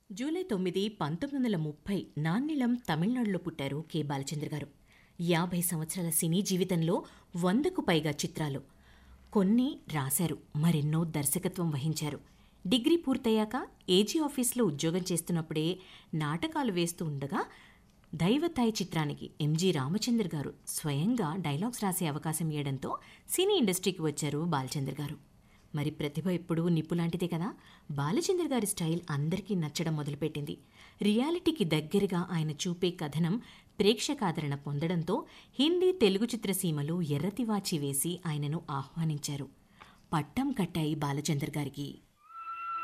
July తొమ్మిది పంతొమ్మిది వందల ముప్పై నాన్నెలం తమిళనాడులో పుట్టారు కె బాలచంద్ర గారు యాభై సంవత్సరాల సినీ జీవితంలో వందకు పైగా చిత్రాలు కొన్ని రాశారు మరెన్నో దర్శకత్వం వహించారు డిగ్రీ పూర్తయ్యాక ఏజీ ఆఫీస్లో ఉద్యోగం చేస్తున్నప్పుడే నాటకాలు వేస్తూ ఉండగా దైవతాయి చిత్రానికి ఎంజి రామచంద్ర గారు స్వయంగా డైలాగ్స్ రాసే అవకాశం ఇవ్వడంతో సినీ ఇండస్ట్రీకి వచ్చారు బాలచంద్ర గారు మరి ప్రతిభ ఎప్పుడూ నిప్పులాంటిదే కదా బాలచంద్ర గారి స్టైల్ అందరికీ నచ్చడం మొదలుపెట్టింది రియాలిటీకి దగ్గరగా ఆయన చూపే కథనం ప్రేక్షకాదరణ పొందడంతో హిందీ తెలుగు చిత్రసీమలు ఎర్రతివాచి వేసి ఆయనను ఆహ్వానించారు పట్టం కట్టాయి బాలచంద్ర గారికి